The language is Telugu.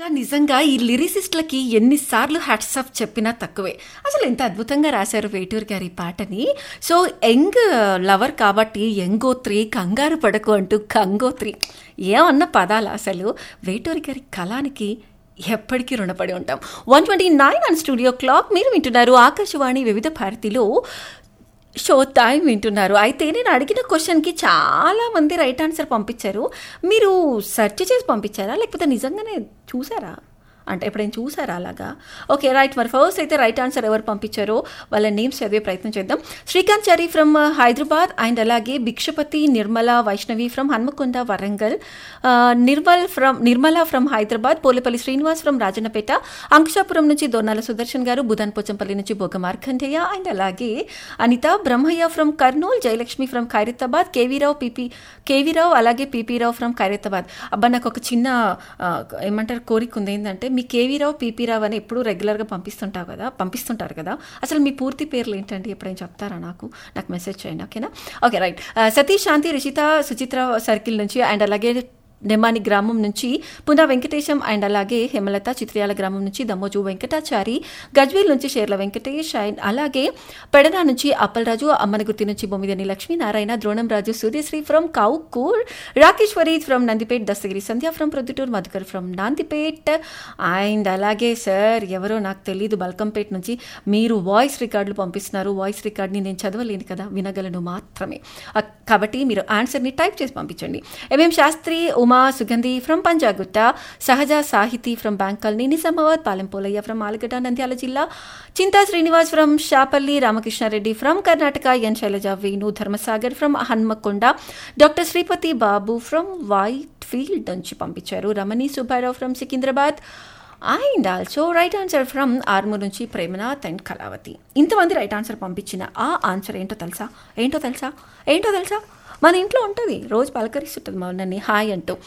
ఇలా నిజంగా ఈ లిరిసిస్ట్లకి ఎన్నిసార్లు హ్యాట్సాఫ్ చెప్పినా తక్కువే అసలు ఎంత అద్భుతంగా రాశారు వేటూరు గారి ఈ పాటని సో యంగ్ లవర్ కాబట్టి యంగోత్రి కంగారు పడకు అంటూ కంగోత్రి ఏమన్న పదాలు అసలు వేటూరి గారి కళానికి ఎప్పటికీ రుణపడి ఉంటాం one twenty nine and studio clock మీరు వింటున్నారు ఆకాశవాణి వివిధ భారతిలో షో టైం వింటున్నారు అయితే నేను అడిగిన క్వశ్చన్కి చాలా మంది రైట్ ఆన్సర్ పంపించారు మీరు సెర్చ్ చేసి పంపించారా లేకపోతే నిజంగానే చూసారా అంటే ఎప్పుడైనా చూసారా అలాగా ఓకే రైట్ మరి ఫస్ట్ అయితే రైట్ ఆన్సర్ ఎవరు పంపించారో వాళ్ళ నేమ్స్ చదివే ప్రయత్నం చేద్దాం శ్రీకాంత్ చారి ఫ్రమ్ హైదరాబాద్ అండ్ అలాగే భిక్షపతి నిర్మల వైష్ణవి ఫ్రమ్ హన్మకొండ వరంగల్ ఆ, Nirmal from Nirmala from Hyderabad Polepalli Srinivas from Rajannapet Ankushapuram నుంచి దొన్నాల సుదర్శన్ గారు బుధన్ పోచంపల్లి నుంచి బొగ్గ మార్కండేయ అండ్ అలాగే Anitha Brahmaiah from Kurnool Jayalakshmi from Khairatabad KV Rao PP KV Rao అలాగే పీపీరావు ఫ్రమ్ ఖైరతాబాద్ అబ్బా నాకు ఒక చిన్న ఆ, ఏమంటారు కోరిక ఉంది ఏంటంటే మీ కేవీరావు పీపీరావు అని ఎప్పుడు రెగ్యులర్గా పంపిస్తుంటావు కదా పంపిస్తుంటారు కదా అసలు మీ పూర్తి పేర్లు ఏంటండి ఎప్పుడైనా చెప్తారా నాకు నాకు మెసేజ్ చేయండి ఓకేనా okay right Satish Shanti Rishitha Suchitra circle నుంచి అండ్ అలాగే నెమ్మాని గ్రామం నుంచి పునా వెంకటేశం అండ్ అలాగే హేమలత చిత్రియాల గ్రామం నుంచి దమ్మోజు వెంకటాచారి గజ్వేల్ నుంచి షేర్ల వెంకటేష్ అండ్ అలాగే పెడన నుంచి అప్పలరాజు అమ్మనగుర్తి నుంచి Bommidani Lakshminarayana Dronam Raju Suryasri from Koukur Rakesh Farid from Nandipet Dasthagiri Sandhya from Proddatur Madhukar from Nandipet and అలాగే సార్ ఎవరో నాకు తెలియదు బల్కంపేట్ నుంచి మీరు వాయిస్ రికార్డులు పంపిస్తున్నారు వాయిస్ రికార్డ్ని నేను చదవలేను కదా వినగలను మాత్రమే అ- కాబట్టి మీరు ఆన్సర్ని టైప్ చేసి పంపించండి M M Sastry Uma Sugandhi from Punjagutta Sahaja Sahithi from బ్యాంకల్ని నిజామాబాద్ పాలెంపోలయ్య ఫ్రమ్ ఆలగడ్డ నంద్యాల జిల్లా Chinta Srinivas from Shapalli Ramakrishna Reddy from Karnataka N Sailaja Venu Dharmasagar from Hanamkonda doctor Sripathi Babu from Whitefield నుంచి పంపించారు Ramani Subbarao from Secunderabad and also right answer from Armoor నుంచి ప్రేమనాథ్ అండ్ కళావతి ఇంతమంది రైట్ ఆన్సర్ పంపించిన ఆ ఆన్సర్ ఏంటో తెలుసా ఏంటో తెలుసా ఏంటో తెలుసా మన ఇంట్లో ఉంటుంది రోజు పలకరిస్తుంటుంది మా నన్ను హాయ్ అంటూ